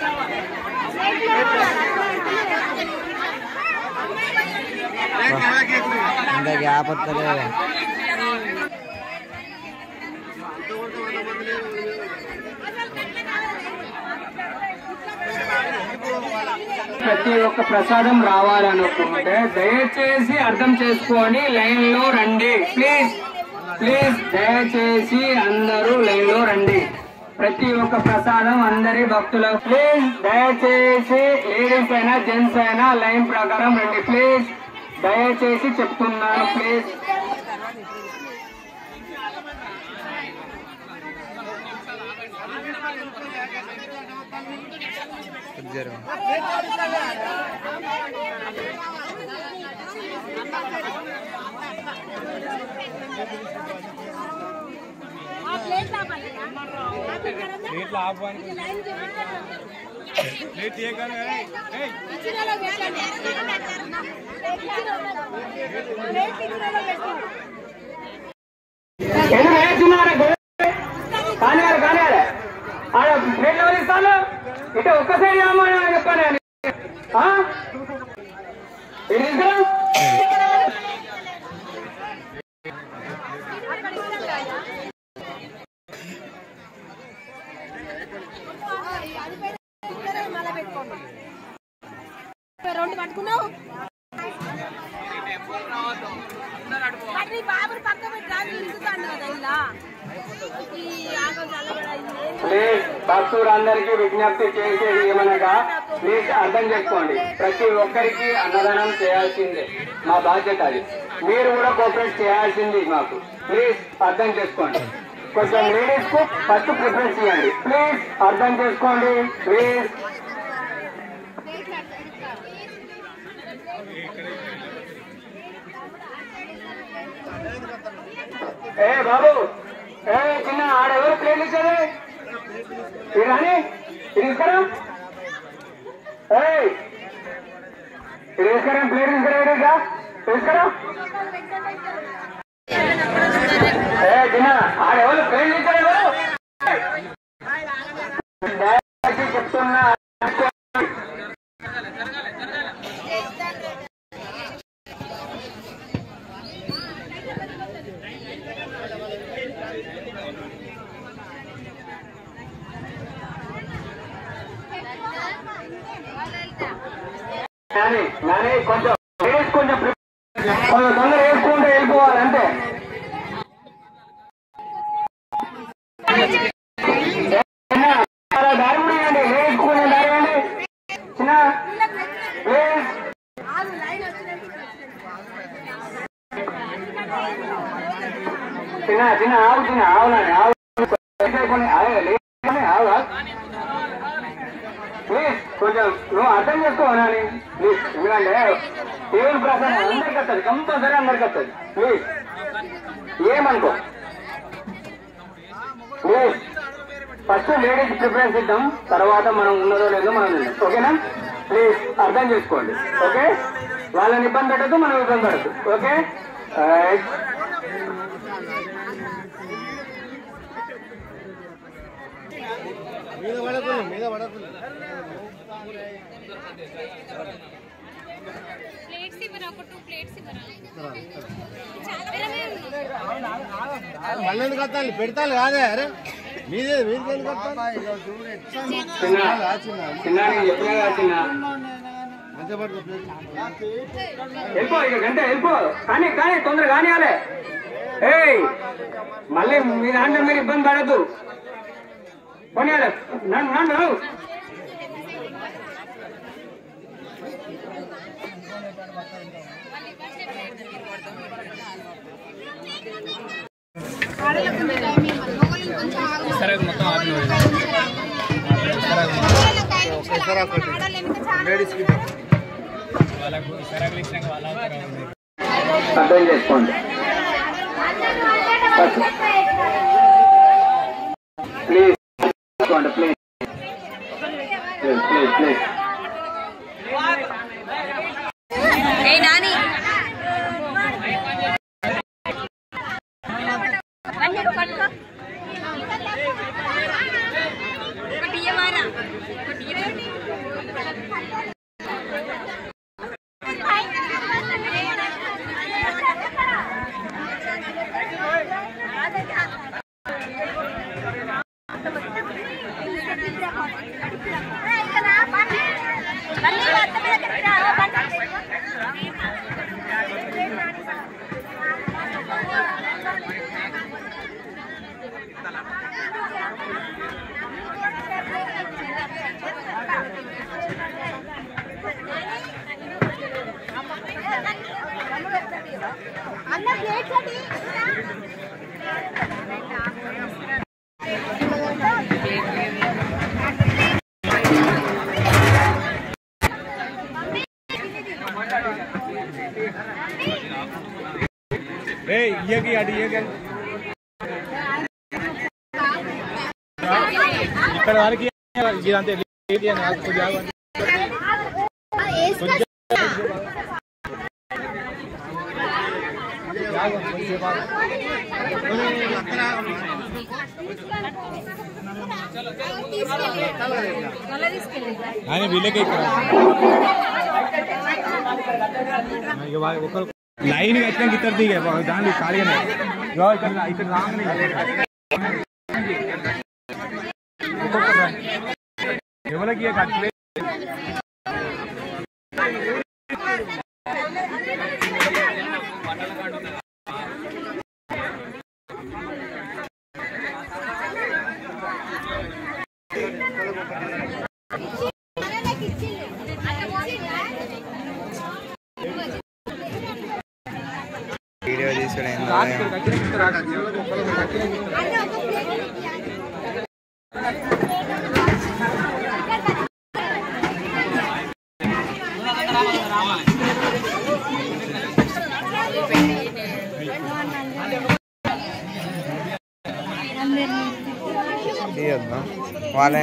ఇంకా గ్యాప్ వస్తలేదు ప్రతి ఒక్క ప్రసాదం రావాలనుకుంటే దయచేసి అర్థం చేసుకొని లైన్ లో రండి ప్లీజ్ ప్లీజ్ దయచేసి అందరూ లైన్ లో రండి ప్రతి ఒక్క ప్రసాదం అందరి భక్తుల ప్లీజ్ దయచేసి లేడీస్ అయినా జెంట్స్ అయినా లైన్ ప్రకారం రండి ప్లీజ్ దయచేసి చెప్తున్నాను ప్లీజ్ జరు ఎందుకు వేస్తున్నారు కానివారు కానివారు ఆడ ప్లేట్లు ఎవరు ఇస్తాను ఇటు ఒక్క సైడ్ ఏమని చెప్పాను నేను ఆ? ఇది తీసుకురా. రెండు పట్టుకున్నావు మరి నీ బాబుని పక్క పెట్టి రాదు ఇరుకుతాడు కదా ఇలా ఈ ఆగం చల్లబడింది ప్లీజ్ భక్తులందరికీ విజ్ఞప్తి చేసేది ఏమనగా ప్లీజ్ అర్థం చేసుకోండి ప్రతి ఒక్కరికి అన్నదానం చేయాల్సిందే మా బాధ్యత అది మీరు కూడా కోఆపరేట్ చేయాల్సింది మాకు ప్లీజ్ అర్థం చేసుకోండి కొంచెం లేడీస్ కు ఫస్ట్ ప్రిఫరెన్స్ ఇవ్వండి ప్లీజ్ అర్థం చేసుకోండి ప్లీజ్ ఏ బాబు ఏ చిన్న ఆడెవరు ప్లేట్లు ఇచ్చారు ఇది రాని ఇది తీసుకురా ఏయ్ ఇది తీసుకురా ప్లేట్ తీసుకురా ఇదిగా తీసుకురా ఏ చిన్న ఆడెవరు ప్లేట్లు ఇచ్చారు ఎవరు దయచేసి చెప్తున్నా నాని నాని కొంచెం లేడీస్ కొంచెం ప్రి- కొంచెం తొందర వేసుకుంటూ వెళ్ళిపోవాలి అంతే చిన్న, చాలా దారి కూడా ఇవ్వండి లేడీస్ కొంచెం దారి ఇవ్వండి చిన్న ప్లీజ్ చిన్న చిన్న ఆవు చిన్న ఆవులని ఆవు కొన్ని ఆవు ప్లీజ్ కొంచెం నువ్వు అర్థం చేసుకోవాలని ప్లీజ్ ఎందుకంటే దేవుని ప్రసాదం అందరికి వస్తుంది కంపల్సరీ అందరికి వస్తుంది ప్లీజ్ ఏమనుకో ప్లీజ్ ఫస్ట్ లేడీస్ ప్రిఫరెన్స్ ఇద్దాం తర్వాత మనం ఉన్నదో లేదో మనం చూద్దాం ఓకేనా ప్లీజ్ అర్థం చేసుకోండి ఓకే వాళ్ళని ఇబ్బంది పెట్టద్దు మనం ఇబ్బంది పడద్దు ఓకే రైట్. మీద పడకుండా మీద పడకుండా ప్లేట్స్ ఇవ్వరా ఒక టూ ప్లేట్స్ ఇవ్వరా చాలా మళ్ళీ ఎందుకు వస్తాను పెడతాను కాదే అరే మీదే మీది ఎందుకు వస్తాను చిన్న చిన్న నేను చెప్పినా కదా చిన్న మంచిగా పడుకో ప్లేట్ వెళ్ళిపో ఇక గంట వెళ్ళిపో కానీ కానీ తొందర కానియాలే ఏయ్ మళ్ళీ మీ దాంట్లో మీరు ఇబ్బంది పడద్దు పోనీయాలే నన్ను నన్ను లేడీస్కి అర్థం చేసుకోండి ప్లీజ్ తీసుకోండి ప్లీజ్ ప్లీజ్ ప్లీజ్ ప్లీజ్ ఏ నాని పట్టుకో ఒకటి ఇయ్యమారా ఒకటి ఇయ్య. ఇయ్యకి అటు ఇయ్యకి ఇక్కడ వరకు ఇదంతా ఏది అని నాకు కొద్దిగా ఆగండి. ఆగండి, కొద్దిసేపు ఆగండి. ఆయన వీళ్ళకే ఇక్కడ ఇక వా- ఒకరు లైన్ కట్టినాక ఇద్దరు దిగే దాంట్లో ఖాళీగానే ఇగో ఇక్కడ ఇక్కడ రాగానే ఒక్కొక్కరు రండి. ఎవరికి ఇక కట్టలే వీడియో తీసుడు తీయొద్దా వాళ్ళే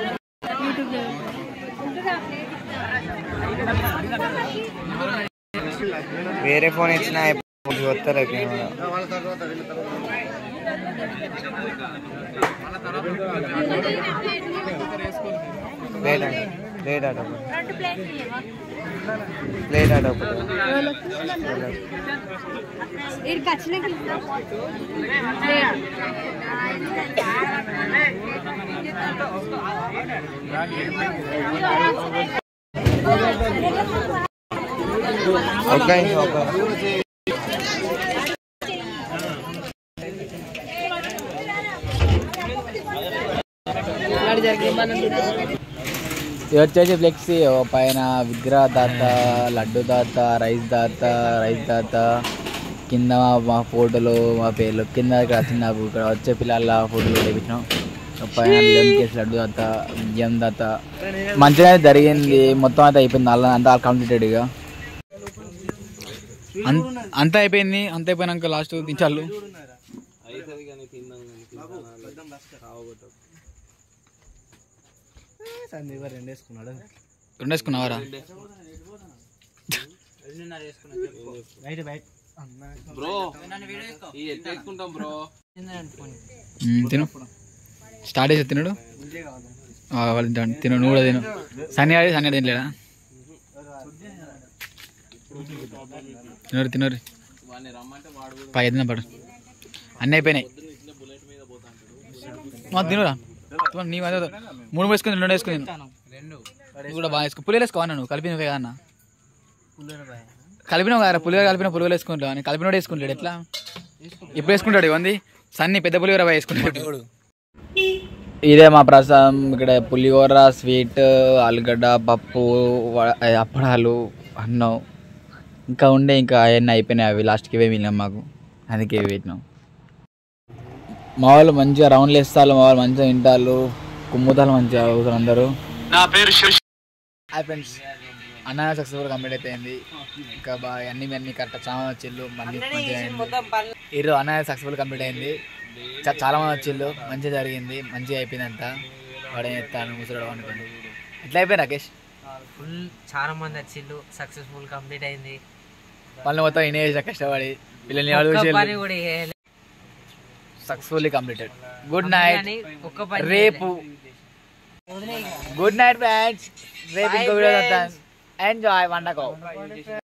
వేరే ఫోన్ ఇచ్చినా వస్తారు కెమెరా ప్లేట్ అండి ప్లేట్ ఆట ప్లేట్ ఆట ఇక్కడికి వచ్చినాక ఒక్క నిమిషం, ఒక్క ఇది వచ్చేసి ఫ్లెక్సీ ఓ పైన విగ్రహ దాత లడ్డు దాత రైస్ దాత రైస్ దాత కింద మా- మా ఫోటోలు మా పేర్లు కింద ఇక్కడ చిన్న ఇక్కడ వచ్చే పిల్లల ఫోటోలు తెప్పించినాం పైన కేసు లడ్డు దాత బియ్యం దాత మంచిగా జరిగింది మొత్తం అంతా అయిపోయింది అలా అంతా కంప్లీటెడ్ ఇక అం- అంతా అయిపోయింది అంతా అయిపోయినాక లాస్ట్ దించాలు రెండు వేసుకున్నావారా మ్మ్, తిను స్టార్ట్ చేసి తినడు ఆ, వాళ్ళు తింటాడు తిను నువ్వు కూడా తిను సన్నీ ఆడి సన్నీ ఆడి తినలేడా తినరు తినరు పై తిన పడు అన్నీ అయిపోయినాయి మా తినురా తిను, నీ అదే మూడు వేసుకుని రెండు వేసుకుని తిను. నువ్వు కూడా బాగా వేసుకో పులిహోర వేసుకోవా నువ్వు కలిపినవే కదా అన్న కలిపినావు కదా పులిహోర కలిపిన పులిహోర వేసుకుంటావు అని కలిపినోడు వేసుకుంటాడు ఎట్లా ఎప్పుడు వేసుకుంటాడు ఇవ్వండి సన్ని పెద్ద పులిహోర బాగా వేసుకుంటాడు ఇదే మా ప్రసాదం ఇక్కడ పులిహోర స్వీట్ ఆలుగడ్డ పప్పు వ- అప్పడాలు అన్నం ఇంకా ఉండే ఇంకా అవన్నీ అయిపోయినాయి అవి లాస్ట్కి ఇవే మిగిలినాం మాకు అందుకే ఇవి పెట్టినాం మా వాళ్ళు మంచిగా రౌండ్లు వేస్తారు మా వాళ్ళు మంచిగా తింటారు కుమ్ముతాలు మంచిగా అవుతారు అందరూ హాయ్ ఫ్రెండ్స్ అన్న సక్సెస్ఫుల్ కంప్లీట్ అయిపోయింది ఇంకా బాగా అన్ని అన్ని కరెక్ట్ చాలా మంది వచ్చిళ్ళు మళ్ళీ మంచిగా అయింది. ఈరోజు అన్న సక్సెస్ఫుల్ కంప్లీట్ అయింది చా- చాలా మంది వచ్చిళ్ళు మంచిగా జరిగింది మంచిగా అయిపోయింది అంతా వాడే ఎత్తాను ముసలాడు అనుకోండి ఎట్లా అయిపోయింది రాకేష్ ఫుల్ చాలా మంది వచ్చిండు సక్సెస్ఫుల్ కంప్లీట్ అయింది మళ్ళీ మొత్తం ఇనే చేసిన కష్టపడి వీళ్ళని ఒక్క పని కూడా చేయలే. సక్సెస్ఫుల్లీ కంప్లీటెడ్ గుడ్ కానీ నైట్ ఒక్క పని రేపు గుడ్ నైట్ ఫ్రెండ్స్ రేపు ఇంకో వీడియో ఎంజాయ్ వండకం